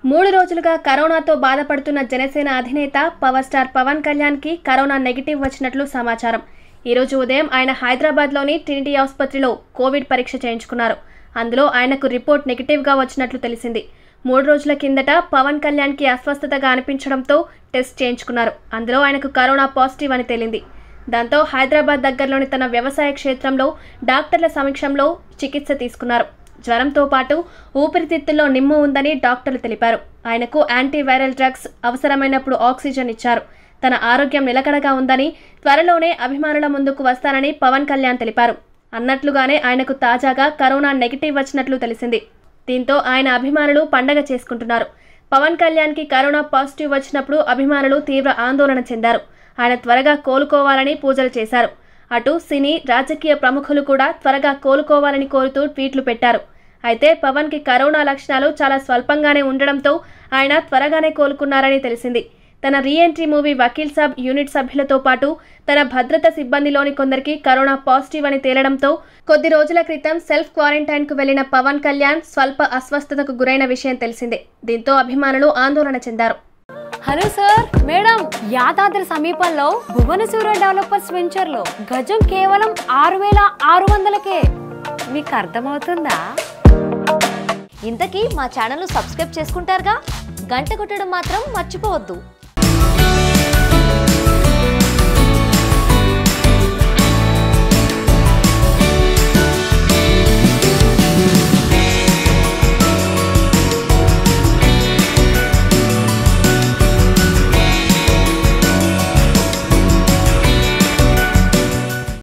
మూడు రోజులుగా కరోనాతో బాధపడుతున్న జనసేన అధినేత పవర్ స్టార్ పవన్ కళ్యాణ్ కి కరోనా నెగిటివ్ వచ్చినట్లు సమాచారం ఈ రోజు ఉదయం ఆయన హైదరాబాద్లోని ట్రినిటీ ఆసుపత్రిలో కోవిడ్ పరీక్ష చేయించుకున్నారు అందులో ఆయనకు రిపోర్ట్ నెగిటివ్గా వచ్చినట్లు తెలిసింది మూడు రోజుల కిందట పవన్ కళ్యాణ్కి అస్వస్థతగా అనిపించడంతో టెస్ట్ చేయించుకున్నారు అందులో ఆయనకు కరోనా పాజిటివ్ అని తేలింది దాంతో హైదరాబాద్ దగ్గరలోని తన వ్యవసాయ క్షేత్రంలో డాక్టర్ల సమక్షంలో చికిత్స తీసుకున్నారు జ్వరంతో పాటు ఊపిరితిత్తుల్లో నిమ్ము ఉందని డాక్టర్లు తెలిపారు ఆయనకు యాంటీవైరల్ డ్రగ్స్ అవసరమైనప్పుడు ఆక్సిజన్ ఇచ్చారు తన ఆరోగ్యం నిలకడగా ఉందని త్వరలోనే అభిమానుల ముందుకు వస్తానని పవన్ కళ్యాణ్ తెలిపారు అన్నట్లుగానే ఆయనకు తాజాగా కరోనా నెగిటివ్ వచ్చినట్లు తెలిసింది దీంతో ఆయన అభిమానులు పండగ చేసుకుంటున్నారు పవన్ కళ్యాణ్కి కరోనా పాజిటివ్ వచ్చినప్పుడు అభిమానులు తీవ్ర ఆందోళన చెందారు ఆయన త్వరగా కోలుకోవాలని పూజలు చేశారు అటు సినీ రాజకీయ ప్రముఖులు కూడా త్వరగా కోలుకోవాలని కోరుతూ ట్వీట్లు పెట్టారు అయితే పవన్కి కరోనా లక్షణాలు చాలా స్వల్పంగానే ఉండడంతో ఆయన త్వరగానే కోలుకున్నారని తెలిసింది తన reentry movie Vakeel Saab unit సభ్యులతో పాటు తన భద్రత సిబ్బందిలోని కొందరికి కరోనా పాజిటివ్ అని తేలడంతో కొద్ది రోజుల క్రితం సెల్ఫ్ క్వారంటైన్ కు వెళ్లిన పవన్ కళ్యాణ్ స్వల్ప అస్వస్థతకు గురైన విషయం తెలిసిందే దీంతో అభిమానులు ఆందోళన చెందారు హలో సార్ మేడం యాదాద్రి సమీపంలో భువనసూర డెవలపర్స్ వెంచర్ లో గజం కేవలం ఆరు వేల ఆరు వందలకే మీకు అర్థమవుతుందా ఇంతకీ మా ఛానల్ సబ్స్క్రైబ్ చేసుకుంటారుగా గంట కొట్టడం మాత్రం మర్చిపోవద్దు